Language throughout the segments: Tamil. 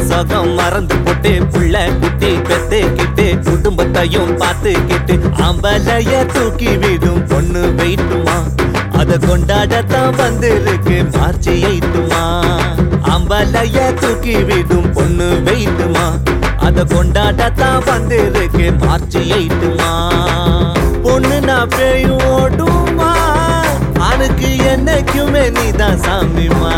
சொகம் மறந்து போட்டு புள்ள குட்டி பெத்துக்கிட்டு குடும்பத்தையும் பார்த்துக்கிட்டு அம்பலைய தூக்கி விடும் பொண்ணு வெயிட்டுமா அத கொண்டாடத்தான் வந்திருக்கு மார்ச் எயிட்டுமா அம்பலைய தூக்கி விடும் பொண்ணு வெயிட்டுமா அத கொண்டாடத்தான் வந்திருக்கு மார்ச் எயிட்டுமா பொண்ணு நான் பேயும் ஓடுமா ஆணுக்கு என்னைக்குமே நீதான் சாமிமா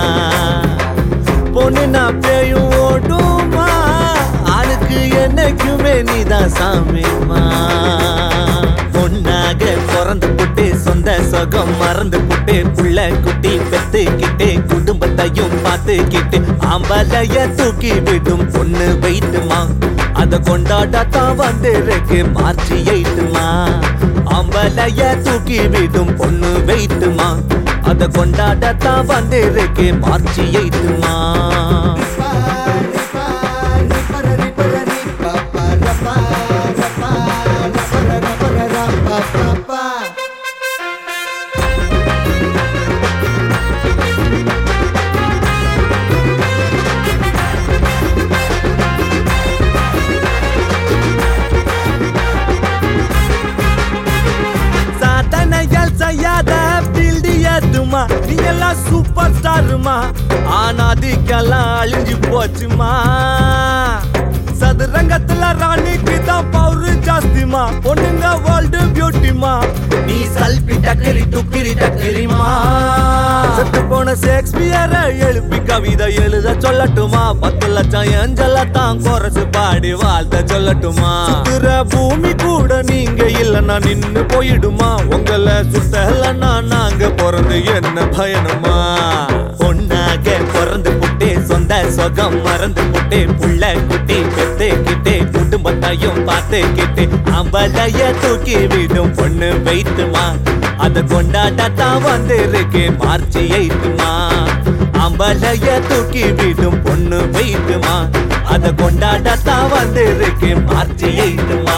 பொண்ணு நான் பேயும் ஓடுமா ஆணுக்கு என்னைக்குமே நீதான் சாமிமா பொண்ணாக பிறந்து புட்டு சொந்த சொகம் மறந்து புட்டு புள்ள குட்டி பெத்துக்கிட்டு குடும்பத்தையும் பார்த்துக்கிட்டு ஆம்பலைய தூக்கி விடும் பொண்ணு வைத்துமா அத கொண்டாடத்தான் வந்திருக்கு மார்ச் எயிட்டுமா ஆம்பலைய தூக்கி விடும் பொண்ணு வைத்துமா அத கொண்டாடத்தான் வந்திருக்கு மார்ச் எயிட்டுமா சாதனைகள் செய்யாத பில்டி ஏத்துமா நீ எல்லாம் சூப்பர் ஸ்டாருமா ஆனா அதுக்கெல்லாம் அழிஞ்சு போச்சுமா சதுரங்கத்துல ராணிக்கு தான் பவுரு ஜாஸ்திமா பொண்ணுங்க வேர்ல்டு பியூட்டிமா நீ சல்பி டக்கரி துக்கிரி டக்கரிமா செத்து போன ஷேக்ஸ்பியரை எழுப்பி கவிதை எழுத சொல்லட்டுமா பத்து லட்சம் ஏஞ்சல தான் குறைச்சு பாடி வாழ்த்த சொல்லட்டுமா சுத்துற பூமி கூட நீங்க இல்லைன்னா நின்னு போயிடுமா உங்களை சுத்தலன்னா நாங்க பிறந்து என்ன பயணமா பொண்ணாக பிறந்து புட்டே சொந்த சொகம் மறந்து புட்டே புள்ள குட்டி பெத்துக்கிட்டு குடும்பத்தையும் பார்த்துக்கிட்டு அவளைய தூக்கி விடும் பொண்ணு வைத்துமா அத கொண்டாடத்தான் வந்திருக்கு மார்ச் எயிட்டுமா அம்பலைய தூக்கி விடும் பொண்ணு வைத்துமா அத கொண்டாடத்தான் வந்திருக்கு மார்ச் எயிட்டுமா